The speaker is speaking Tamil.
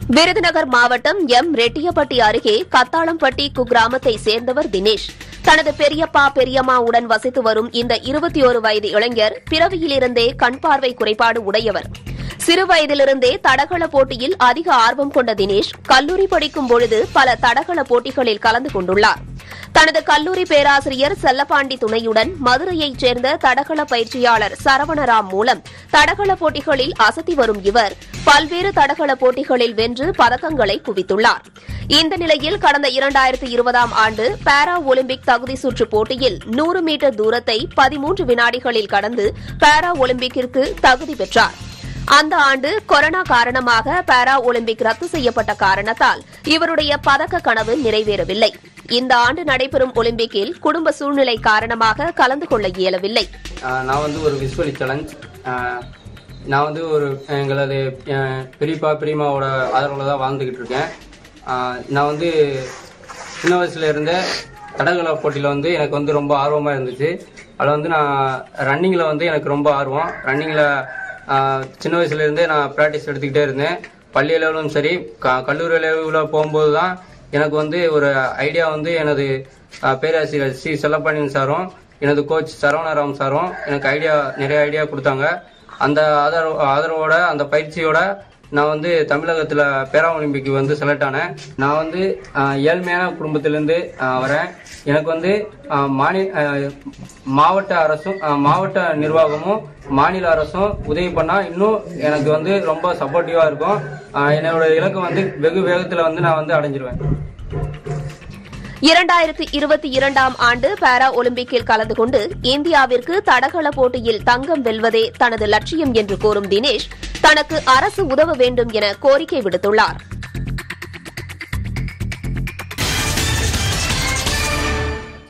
விருதுநகர் மாவட்டம் எம் ரெட்டியப்பட்டி அருகே கத்தாளம்பட்டி குக்கிராமத்தை சேர்ந்தவர் தினேஷ் தனது பெரியப்பா பெரியம்மா உடன் வசித்து வரும் இந்த இருபத்தி ஒரு வயது இளைஞர் பிறவியிலிருந்தே கண் பார்வை குறைபாடு உடையவர் சிறு வயதிலிருந்தே தடகள போட்டியில் அதிக ஆர்வம் கொண்ட தினேஷ் கல்லூரி படிக்கும் பொழுது பல தடகள போட்டிகளில் கலந்து கொண்டுள்ளார் தனது கல்லூரி பேராசிரியர் செல்லப்பாண்டி துணையுடன் மதுரையைச் சேர்ந்த தடகள பயிற்சியாளர் சரவணராம் மூலம் தடகள போட்டிகளில் அசத்தி வரும் இவர் பல்வேறு தடகள போட்டிகளில் வென்று பதக்கங்களை குவித்துள்ளார் இந்த நிலையில் கடந்த இரண்டாயிரத்து இருபதாம் ஆண்டு பாரா ஒலிம்பிக் தகுதி சுற்று போட்டியில் நூறு மீட்டர் தூரத்தை பதிமூன்று வினாடிகளில் கடந்து பாரா ஒலிம்பிக்கிற்கு தகுதி பெற்றார் அந்த ஆண்டு கொரோனா காரணமாக பாரா ஒலிம்பிக் ரத்து செய்யப்பட்ட காரணத்தால் இவருடைய பதக்க கனவு நிறைவேறவில்லை இந்த ஆண்டு நடைபெறும் ஒலிம்பிக்கில் குடும்ப சூழ்நிலை காரணமாக கலந்து கொள்ள இயலவில்லை ஆஹ் நான் வந்து ஒரு விஸ்வலி சேலஞ்ச் நான் வந்து ஒரு எங்களது அஹ், பெரியப்பா பெரியம்மாவோட ஆதரவில் தான் வாழ்ந்துக்கிட்டு இருக்கேன் ஆஹ் நான் வந்து சின்ன வயசுல இருந்தே தடகள போட்டியில் வந்து எனக்கு வந்து ரொம்ப ஆர்வமாக இருந்துச்சு அதில் வந்து நான் ரன்னிங்கில் வந்து எனக்கு ரொம்ப ஆர்வம் ரன்னிங்கில் சின்ன வயசுல இருந்தே நான் ப்ராக்டிஸ் எடுத்துக்கிட்டே இருந்தேன் பள்ளி லெவலும் சரி க கல்லூரி லெவலில் போகும்போது தான் எனக்கு வந்து ஒரு ஐடியா வந்து எனது ஆஹ், பேராசிரியர் சி செல்லப்பாண்டியன் சாரும் எனது கோச் சரவணராம் சாரும் எனக்கு ஐடியா நிறைய ஐடியா கொடுத்தாங்க அந்த ஆதரவு ஆதரவோட அந்த பயிற்சியோட நான் வந்து தமிழகத்தில் பேரா ஒலிம்பிக்கு வந்து செலக்ட் ஆனேன் நான் வந்து ஆஹ், ஏழ்மையான குடும்பத்திலேருந்து ஆஹ், வரேன் எனக்கு வந்து ஆஹ், மாநில ஆஹ், மாவட்ட அரசும் ஆஹ், மாவட்ட நிர்வாகமும் மாநில அரசும் உதவி பண்ணால் இன்னும் எனக்கு வந்து ரொம்ப சப்போர்ட்டிவாக இருக்கும் ஆஹ், என்னோட இலக்கு வந்து வெகு வேகத்தில் வந்து நான் வந்து அடைஞ்சிருவேன் இரண்டாயிரத்து இருபத்தி இரண்டாம் ஆண்டு பாரா ஒலிம்பிக்கில் கலந்து கொண்டு இந்தியாவிற்கு தடகள போட்டியில் தங்கம் வெல்வதே தனது லட்சியம் என்று கூறும் தினேஷ் தனக்கு அரசு உதவ வேண்டும் என கோரிக்கை விடுத்துள்ளார்